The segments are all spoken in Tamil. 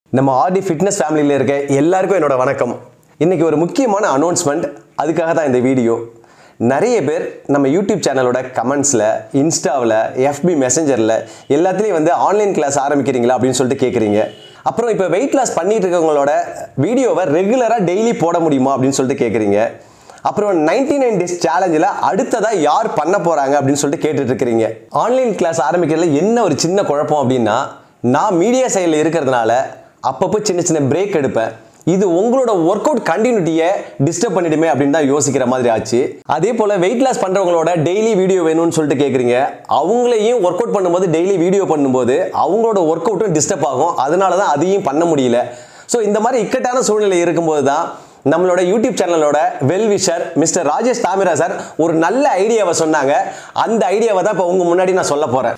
நம்ம ஆர்டி ஃபிட்னஸ் ஃபேமிலியில் இருக்க எல்லாருக்கும் என்னோட வணக்கம் இன்னைக்கு ஒரு முக்கியமான அனௌன்ஸ்மெண்ட் அதுக்காக தான் இந்த வீடியோ நிறைய பேர் நம்ம யூடியூப் சேனலோட கமெண்ட்ஸில் இன்ஸ்டாவில் எஃபி மெசஞ்சரில் எல்லாத்துலேயும் வந்து ஆன்லைன் கிளாஸ் ஆரம்பிக்கிறீங்களா அப்படின்னு சொல்லிட்டு கேட்குறீங்க அப்புறம் இப்போ வெயிட் லாஸ் பண்ணிட்டு இருக்கவங்களோட வீடியோவை ரெகுலராக டெய்லி போட முடியுமா அப்படின்னு சொல்லிட்டு கேட்குறீங்க அப்புறம் நைன்டி நைன் டேஸ் சேலஞ்சில் அடுத்ததாக யார் பண்ண போகிறாங்க அப்படின்னு சொல்லிட்டு கேட்டுட்டு இருக்கிறீங்க ஆன்லைன் கிளாஸ் ஆரம்பிக்கிறதுல என்ன ஒரு சின்ன குழப்பம் அப்படின்னா நான் மீடியா சைடில் இருக்கிறதுனால அப்பப்போ சின்ன சின்ன பிரேக் எடுப்பேன் இது உங்களோட ஒர்க் அவுட் கண்டினியூட்டியை டிஸ்டர்ப் பண்ணிடுமே அப்படின்னு தான் யோசிக்கிற மாதிரி ஆச்சு அதே போல் வெயிட் லாஸ் பண்ணுறவங்களோட டெய்லி வீடியோ வேணும்னு சொல்லிட்டு கேட்குறீங்க அவங்களையும் ஒர்க் அவுட் பண்ணும்போது டெய்லி வீடியோ பண்ணும்போது அவங்களோட ஒர்க் அவுட்டும் டிஸ்டர்ப் ஆகும் அதனால தான் அதையும் பண்ண முடியல ஸோ இந்த மாதிரி இக்கட்டான சூழ்நிலை இருக்கும்போது தான் நம்மளோட யூடியூப் சேனலோட wellwisher mister Rajesh Thamira sir ஒரு நல்ல ஐடியாவை சொன்னாங்க அந்த ஐடியாவை தான் இப்போ உங்க முன்னாடி நான் சொல்ல போறேன்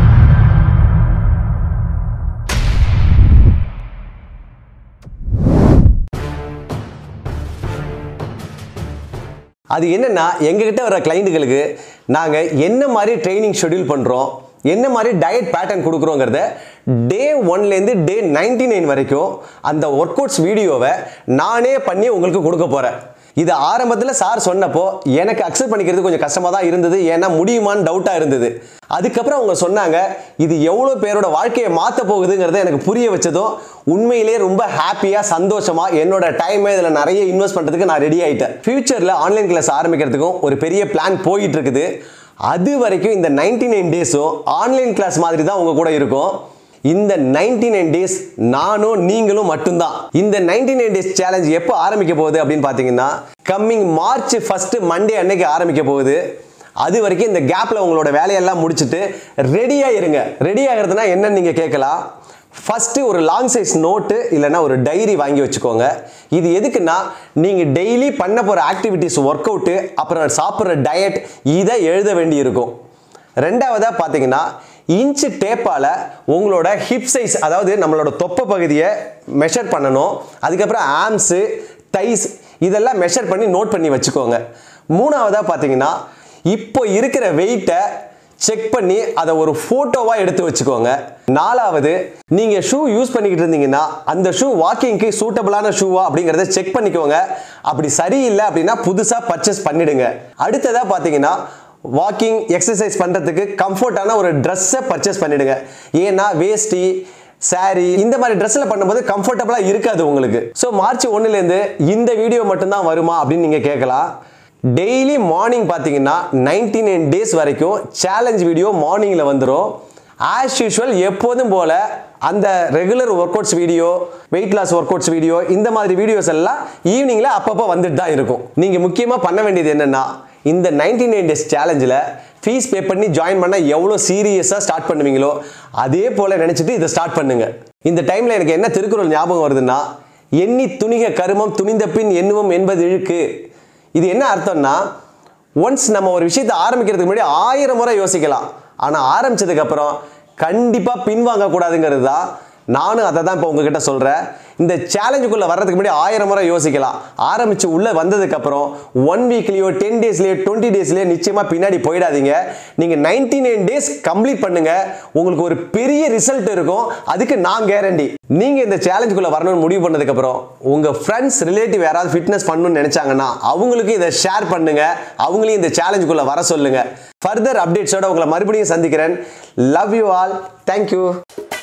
அது என்னன்னா எங்ககிட்ட வர கிளைண்ட்டுகளுக்கு நாங்கள் என்ன மாதிரி ட்ரைனிங் ஷெட்யூல் பண்ணுறோம் என்ன மாதிரி டயட் பேட்டர்ன் கொடுக்குறோங்கிறத டே ஒன்லேருந்து டே நைன்டி நைன் வரைக்கும் அந்த ஒர்க் அவுட்ஸ் வீடியோவை நானே பண்ணி உங்களுக்கு கொடுக்க போகிறேன் இது ஆரம்பத்தில் சார் சொன்னப்போ எனக்கு அக்செப்ட் பண்ணிக்கிறது கொஞ்சம் கஷ்டமாக தான் இருந்தது ஏன்னா முடியுமான்னு டவுட்டாக இருந்தது அதுக்கப்புறம் அவங்க சொன்னாங்க இது எவ்வளோ பேரோட வாழ்க்கையை மாற்ற போகுதுங்கிறத எனக்கு புரிய வச்சதும் உண்மையிலே ரொம்ப ஹாப்பியாக சந்தோஷமாக என்னோட டைமை இதில் நிறைய இன்வெஸ்ட் பண்ணுறதுக்கு நான் ரெடி ஆகிட்டேன் ஃபியூச்சரில் ஆன்லைன் கிளாஸ் ஆரம்பிக்கிறதுக்கும் ஒரு பெரிய பிளான் போயிட்டு இருக்குது அது வரைக்கும் இந்த நைன்டி நைன் டேஸும் ஆன்லைன் கிளாஸ் மாதிரி தான் உங்க கூட இருக்கும் இந்த நைன்டி நைன் டேஸ் நானும் நீங்களும் மட்டும்தான் இந்த நைன்டி நைன் டேஸ் சேலஞ்ச் எப்போ ஆரம்பிக்க போகுது அப்படின்னு பார்த்தீங்கன்னா கம்மிங் மார்ச் ஃபர்ஸ்ட் மண்டே அன்னைக்கு ஆரம்பிக்க போகுது அது வரைக்கும் இந்த கேப்பில் உங்களோட வேலையெல்லாம் முடிச்சுட்டு ரெடியாக இருங்க ரெடி ஆகிறதுனா என்னன்னு நீங்கள் கேட்கலாம் ஃபஸ்ட்டு ஒரு லாங் சைஸ் நோட்டு இல்லைன்னா ஒரு டைரி வாங்கி வச்சுக்கோங்க இது எதுக்குன்னா நீங்கள் டெய்லி பண்ண போகிற ஆக்டிவிட்டீஸ் ஒர்க் அவுட்டு அப்புறம் சாப்பிட்ற டயட் இதை எழுத வேண்டி இருக்கும் ரெண்டாவதாக பார்த்தீங்கன்னா இன்ச்சு டேப்பால் உங்களோட ஹிப் சைஸ் அதாவது நம்மளோட தொப்பை பகுதியை மெஷர் பண்ணணும் அதுக்கப்புறம் ஆம்ஸு தைஸ் இதெல்லாம் மெஷர் பண்ணி நோட் பண்ணி வச்சுக்கோங்க மூணாவதாக பார்த்தீங்கன்னா இப்போ இருக்கிற வெயிட்டை செக் பண்ணி அதை ஒரு ஃபோட்டோவாக எடுத்து வச்சுக்கோங்க நாலாவது நீங்கள் ஷூ யூஸ் பண்ணிக்கிட்டு இருந்தீங்கன்னா அந்த ஷூ வாக்கிங்க்கு சூட்டபிளான ஷூவா அப்படிங்கிறத செக் பண்ணிக்கோங்க அப்படி சரியில்லை அப்படின்னா புதுசாக பர்ச்சேஸ் பண்ணிடுங்க அடுத்ததாக பார்த்தீங்கன்னா வாக்கிங் எக்ஸசைஸ் பண்ணுறதுக்கு கம்ஃபர்ட்டான ஒரு ட்ரெஸ்ஸை பர்ச்சேஸ் பண்ணிடுங்க ஏன்னா வேஷ்டி சாரி இந்த மாதிரி ட்ரெஸ்ஸில் பண்ணும்போது கம்ஃபர்டபுளாக இருக்காது உங்களுக்கு ஸோ மார்ச் ஒன்றுலேருந்து இந்த வீடியோ மட்டும்தான் வருமா அப்படின்னு நீங்கள் கேட்கலாம் டெய்லி மார்னிங் பார்த்தீங்கன்னா நைன்டி நைன் டேஸ் வரைக்கும் சேலஞ்ச் வீடியோ மார்னிங்கில் வந்துடும் ஆஸ் யூஷுவல் எப்போதும் போல் அந்த regular workouts video weight loss workouts video இந்த மாதிரி வீடியோஸ் எல்லாம் ஈவினிங்கில் அப்பப்போ வந்துட்டு தான் இருக்கும் நீங்கள் முக்கியமாக பண்ண வேண்டியது என்னென்னா இந்த நைன்டி நைன் டேஸ் சேலஞ்சில் ஃபீஸ் பே பண்ணி ஜாயின் பண்ணால் எவ்வளோ சீரியஸாக ஸ்டார்ட் பண்ணுவீங்களோ அதே போல் நினச்சிட்டு இதை ஸ்டார்ட் பண்ணுங்க இந்த டைமில் எனக்கு என்ன திருக்குறள் ஞாபகம் வருதுன்னா எண்ணி துணிக கருமம் துணிந்த பின் எண்ணுவோம் என்பது இழுக்கு இது என்ன அர்த்தம்னா ஒன்ஸ் நம்ம ஒரு விஷயத்தை ஆரம்பிக்கிறதுக்கு முன்னாடி ஆயிரம் முறை யோசிக்கலாம் ஆனால் ஆரம்பிச்சதுக்கு அப்புறம் கண்டிப்பாக பின்வாங்க கூடாதுங்கிறது தான் நானும் அதை தான் இப்போ உங்ககிட்ட சொல்கிறேன் இந்த சேலஞ்சுக்குள்ளே வர்றதுக்கு முன்னாடி ஆயிரம் முறை யோசிக்கலாம் ஆரம்பித்து உள்ளே வந்ததுக்கப்புறம் ஒன் வீக்லேயோ டென் டேஸ்லேயோ டுவெண்ட்டி டேஸ்லேயோ நிச்சயமாக பின்னாடி போயிடாதீங்க நீங்கள் நைன்டி நைன் டேஸ் கம்ப்ளீட் பண்ணுங்கள் உங்களுக்கு ஒரு பெரிய ரிசல்ட் இருக்கும் அதுக்கு நான் கேரண்டி நீங்கள் இந்த சேலஞ்சுக்குள்ளே வரணும்னு முடிவு பண்ணதுக்கப்புறம் உங்கள் ஃப்ரெண்ட்ஸ் ரிலேட்டிவ் யாராவது ஃபிட்னஸ் பண்ணணும்னு நினச்சாங்கன்னா அவங்களுக்கு இதை ஷேர் பண்ணுங்கள் அவங்களையும் இந்த சேலஞ்சுக்குள்ளே வர சொல்லுங்கள் ஃபர்தர் அப்டேட்ஸோட உங்களை மறுபடியும் சந்திக்கிறேன் லவ் யூ ஆல் தேங்க்யூ